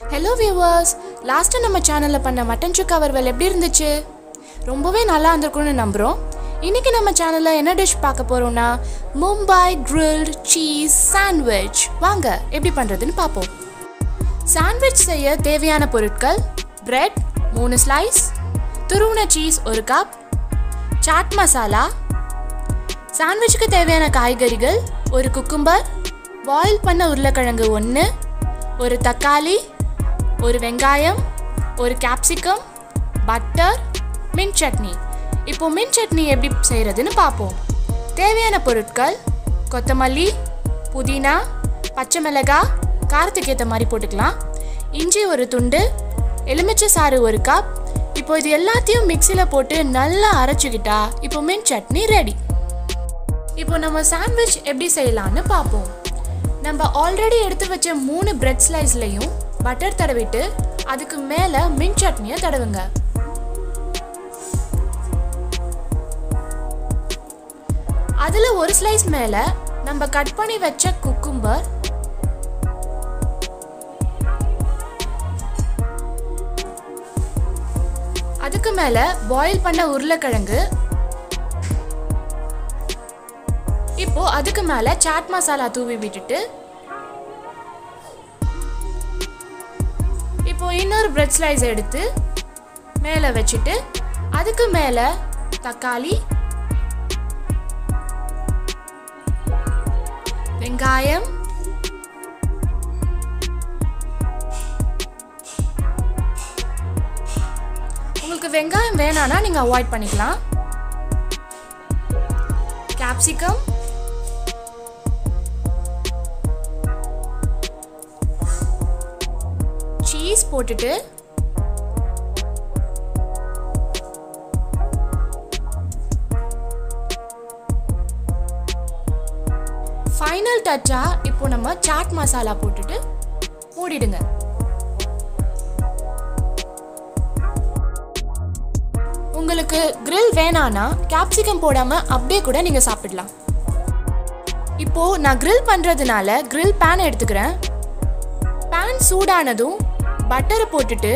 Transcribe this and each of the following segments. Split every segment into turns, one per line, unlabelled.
hello viewers லாஸ்ட்டாக நம்ம சேனலில் பண்ண மட்டன் சுக்கா வறுவல் எப்படி இருந்துச்சு ரொம்பவே நல்லா இருந்திருக்கும்னு நம்புகிறோம் இன்றைக்கி நம்ம சேனலில் என்ன டிஷ் பார்க்க போகிறோம்னா மும்பை கிரில்டு சீஸ் சாண்ட்விச் வாங்க எப்படி பண்ணுறதுன்னு பார்ப்போம் சாண்ட்விச் செய்ய தேவையான பொருட்கள் பிரெட் மூணு ஸ்லைஸ் துருவின சீஸ் ஒரு கப் சாட் மசாலா சாண்ட்விச்சுக்கு தேவையான காய்கறிகள் ஒரு குக்கும்பர் பாயில் பண்ண உருளைக்கிழங்கு ஒன்று ஒரு தக்காளி ஒரு வெங்காயம் ஒரு கேப்சிகம் பட்டர் மின் சட்னி இப்போ மின் சட்னி எப்படி செய்கிறதுன்னு பார்ப்போம் தேவையான பொருட்கள் கொத்தமல்லி புதினா பச்சை மிளகாய் காரத்துக்கு ஏற்ற மாதிரி போட்டுக்கலாம் இஞ்சி ஒரு துண்டு எலுமிச்சை சாறு ஒரு கப் இப்போ இது எல்லாத்தையும் மிக்சியில் போட்டு நல்லா அரைச்சிக்கிட்டா இப்போ மின் சட்னி ரெடி இப்போ நம்ம சாண்ட்விச் எப்படி செய்யலாம்னு பார்ப்போம் நம்ம ஆல்ரெடி எடுத்து வச்ச மூணு பிரெட் ஸ்லைஸ்லையும் பட்டர் தடவிட்டு அதுக்கு மேலே மின் சட்னியை தடவுங்க அதில் ஒரு ஸ்லைஸ் மேலே நம்ம கட் பண்ணி வச்ச குக்கும்பர் அதுக்கு மேலே பாயில் பண்ண உருளைக்கிழங்கு இப்போ அதுக்கு மேல சாட் மசாலா தூவி விட்டுட்டு இப்போ இன்னொரு பிரெட் ஸ்லைஸ் எடுத்து மேலே வச்சுட்டு அதுக்கு மேலே தக்காளி வெங்காயம் உங்களுக்கு வெங்காயம் வேணான்னா நீங்கள் அவாய்ட் பண்ணிக்கலாம் கேப்சிகம் சீஸ் போட்டுட்டு ஃபைனல் டச்சா இப்போ நம்ம சாட் மசாலா போட்டுட்டு மூடிடுங்க உங்களுக்கு grill வேணான்னா கேப்சிகம் போடாம அப்படியே கூட நீங்க சாப்பிடலாம் இப்போ நான் grill பண்றதுனால grill பேன் எடுத்துக்கிறேன் பேன் சூடானதும் பட்டரை போட்டுட்டு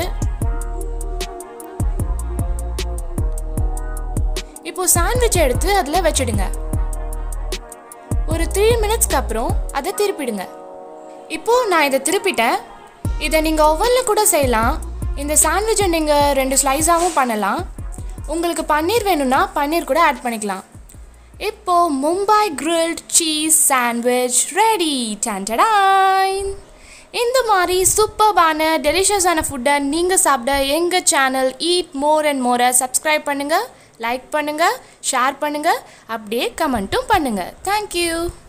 இப்போ சாண்ட்விச் எடுத்து அதில் வச்சிடுங்க ஒரு த்ரீ மினிட்ஸ்க்கு அப்புறம் அதை திருப்பிடுங்க இப்போ நான் இதை திருப்பிட்டேன் இதை நீங்கள் ஓவனில் கூட செய்யலாம் இந்த சாண்ட்விச்சை நீங்கள் ரெண்டு ஸ்லைஸாகவும் பண்ணலாம் உங்களுக்கு பன்னீர் வேணும்னா பன்னீர் கூட ஆட் பண்ணிக்கலாம் இப்போ Mumbai grilled cheese sandwich ready டண்டடாயின் இந்த மாதிரி சூப்பர்பான டெலிஷியஸான ஃபுட்டை நீங்கள் சாப்பிட எங்கள் சேனல் ஈட் மோர் அண்ட் மோரை சப்ஸ்கிரைப் பண்ணுங்கள் லைக் பண்ணுங்கள் ஷேர் பண்ணுங்கள் அப்படியே கமெண்ட்டும் பண்ணுங்கள் தேங்க்யூ